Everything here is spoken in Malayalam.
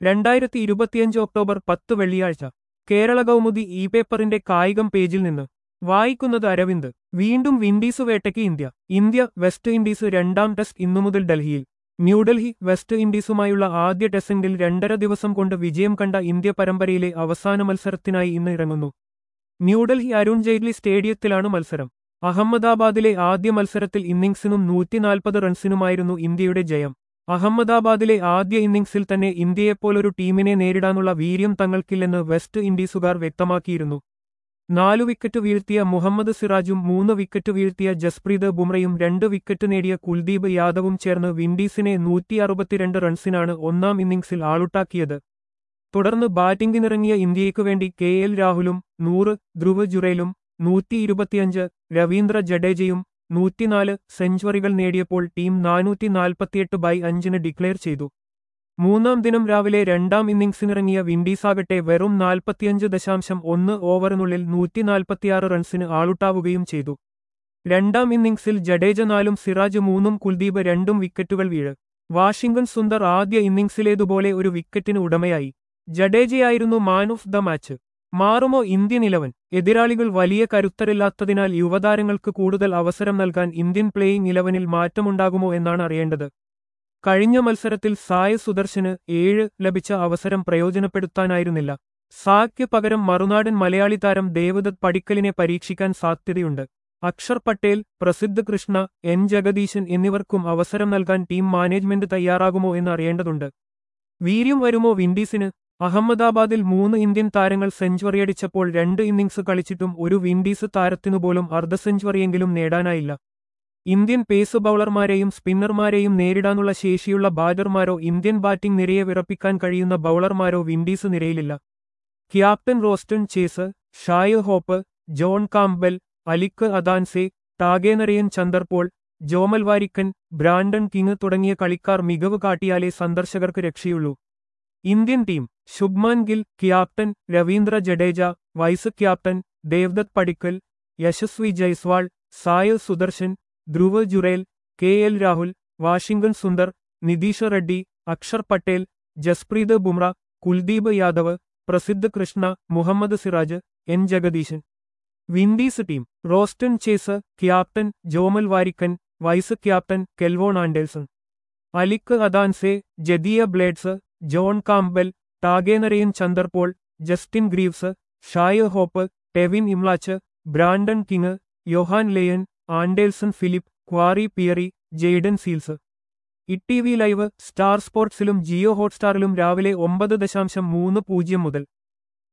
രണ്ടായിരത്തി ഇരുപത്തിയഞ്ച് ഒക്ടോബർ പത്ത് വെള്ളിയാഴ്ച കേരള കൗമുദി ഇ പേപ്പറിന്റെ കായികം പേജിൽ നിന്ന് വായിക്കുന്നത് അരവിന്ദ് വീണ്ടും വിൻഡീസ് വേട്ടയ്ക്ക് ഇന്ത്യ ഇന്ത്യ വെസ്റ്റ് ഇൻഡീസ് രണ്ടാം ടെസ്റ്റ് ഇന്നു മുതൽ ഡൽഹിയിൽ ന്യൂഡൽഹി വെസ്റ്റ് ഇൻഡീസുമായുള്ള ആദ്യ ടെസ്റ്റിൽ രണ്ടര ദിവസം കൊണ്ട് വിജയം കണ്ട ഇന്ത്യ പരമ്പരയിലെ അവസാന മത്സരത്തിനായി ഇന്ന് ഇറങ്ങുന്നു ന്യൂഡൽഹി അരുൺ ജെയ്റ്റ്ലി സ്റ്റേഡിയത്തിലാണ് മത്സരം അഹമ്മദാബാദിലെ ആദ്യ മത്സരത്തിൽ ഇന്നിംഗ്സിനും നൂറ്റിനാൽപ്പത് റൺസിനുമായിരുന്നു ഇന്ത്യയുടെ ജയം അഹമ്മദാബാദിലെ ആദ്യ ഇന്നിംഗ്സിൽ തന്നെ ഇന്ത്യയെപ്പോലൊരു ടീമിനെ നേരിടാനുള്ള വീര്യം തങ്ങൾക്കില്ലെന്ന് വെസ്റ്റ് ഇൻഡീസുകാർ വ്യക്തമാക്കിയിരുന്നു നാലു വിക്കറ്റ് വീഴ്ത്തിയ മുഹമ്മദ് സിറാജും മൂന്ന് വിക്കറ്റ് വീഴ്ത്തിയ ജസ്പ്രീത് ബുംറയും രണ്ട് വിക്കറ്റ് നേടിയ കുൽദീപ് യാദവും ചേർന്ന് വിൻഡീസിനെ നൂറ്റി അറുപത്തിരണ്ട് റൺസിനാണ് ഒന്നാം ഇന്നിംഗ്സിൽ ആളുട്ടാക്കിയത് തുടർന്ന് ബാറ്റിംഗിനിറങ്ങിയ ഇന്ത്യയ്ക്കു വേണ്ടി കെ എൽ രാഹുലും നൂറ് ധ്രുവ് ജുറേലും നൂറ്റി ഇരുപത്തിയഞ്ച് രവീന്ദ്ര ജഡേജയും നൂറ്റിനാല് സെഞ്ചുറികൾ നേടിയപ്പോൾ ടീം നാനൂറ്റി നാൽപ്പത്തിയെട്ട് ബൈ അഞ്ചിന് ഡിക്ലെയർ ചെയ്തു മൂന്നാം ദിനം രാവിലെ രണ്ടാം ഇന്നിംഗ്സിനിറങ്ങിയ വിൻഡീസാകട്ടെ വെറും നാൽപ്പത്തിയഞ്ച് ദശാംശം ഒന്ന് ഓവറിനുള്ളിൽ നൂറ്റിനാൽപ്പത്തിയാറ് റൺസിന് ആളുട്ടാവുകയും ചെയ്തു രണ്ടാം ഇന്നിംഗ്സിൽ ജഡേജ നാലും സിറാജ് മൂന്നും കുൽദീപ് രണ്ടും വിക്കറ്റുകൾ വീഴ് വാഷിംഗ്ടൺ സുന്ദർ ആദ്യ ഇന്നിംഗ്സിലേതുപോലെ ഒരു വിക്കറ്റിന് ഉടമയായി ജഡേജയായിരുന്നു മാൻ ഓഫ് ദ മാച്ച് മാറുമോ ഇന്ത്യൻ ഇലവൻ എതിരാളികൾ വലിയ കരുത്തരില്ലാത്തതിനാൽ യുവതാരങ്ങൾക്ക് കൂടുതൽ അവസരം നൽകാൻ ഇന്ത്യൻ പ്ലേയിംഗ് ഇലവനിൽ മാറ്റമുണ്ടാകുമോ എന്നാണ് അറിയേണ്ടത് കഴിഞ്ഞ മത്സരത്തിൽ സായ് സുദർശന് ഏഴ് ലഭിച്ച അവസരം പ്രയോജനപ്പെടുത്താനായിരുന്നില്ല സായ്ക്ക് പകരം മറുനാടൻ മലയാളി താരം ദേവദത്ത് പടിക്കലിനെ പരീക്ഷിക്കാൻ സാധ്യതയുണ്ട് അക്ഷർ പട്ടേൽ പ്രസിദ്ധ് കൃഷ്ണ എൻ ജഗദീശൻ എന്നിവർക്കും അവസരം നൽകാൻ ടീം മാനേജ്മെന്റ് തയ്യാറാകുമോ എന്ന് അറിയേണ്ടതുണ്ട് വീര്യം വരുമോ വിൻഡീസിന് അഹമ്മദാബാദിൽ മൂന്ന് ഇന്ത്യൻ താരങ്ങൾ സെഞ്ചുറിയടിച്ചപ്പോൾ രണ്ട് ഇന്നിംഗ്സ് കളിച്ചിട്ടും ഒരു വിൻഡീസ് താരത്തിനുപോലും അർദ്ധ സെഞ്ചുറിയെങ്കിലും നേടാനായില്ല ഇന്ത്യൻ പേസ് ബൌളർമാരെയും സ്പിന്നർമാരെയും നേരിടാനുള്ള ശേഷിയുള്ള ബാറ്റർമാരോ ഇന്ത്യൻ ബാറ്റിംഗ് നിരയെ വിറപ്പിക്കാൻ കഴിയുന്ന ബൌളർമാരോ വിൻഡീസ് നിരയിലില്ല captain Roston Chase Shai Hope John Campbell Alick Athanaze Tagenarine Chanderpaul Jomel Warrican Brandon King തുടങ്ങിയ കളിക്കാർ മികവ് കാട്ടിയാലേ സന്ദർശകർക്ക് രക്ഷയുള്ളൂ Indian team Shubman Gill captain Ravindra Jadeja vice captain Devdutt Padikkal Yashasvi Jaiswal Sai Sudharsan Dhruv Jurel K L Rahul Washington Sundar Nitish Reddy Axar Patel Jasprit Bumrah Kuldeep Yadav Prasidh Krishna Mohammed Siraj N Jagadeesan Windies team Roston Chase captain Jomel വാരിക്കൻ vice captain Kevlon Anderson Alick Athanaze Jediah Blades John Campbell Tagenarine Chanderpaul Justin Greaves Shai Hope Tevin Imlach Brandon King Johann Layne Anderson Phillip Khary Pierre Jayden Seales E T V live Star സ്പോർട്സിലും ജിയോ ഹോട്ട്സ്റ്റാറിലും രാവിലെ ഒമ്പത് ദശാംശം മൂന്ന് പൂജ്യം മുതൽ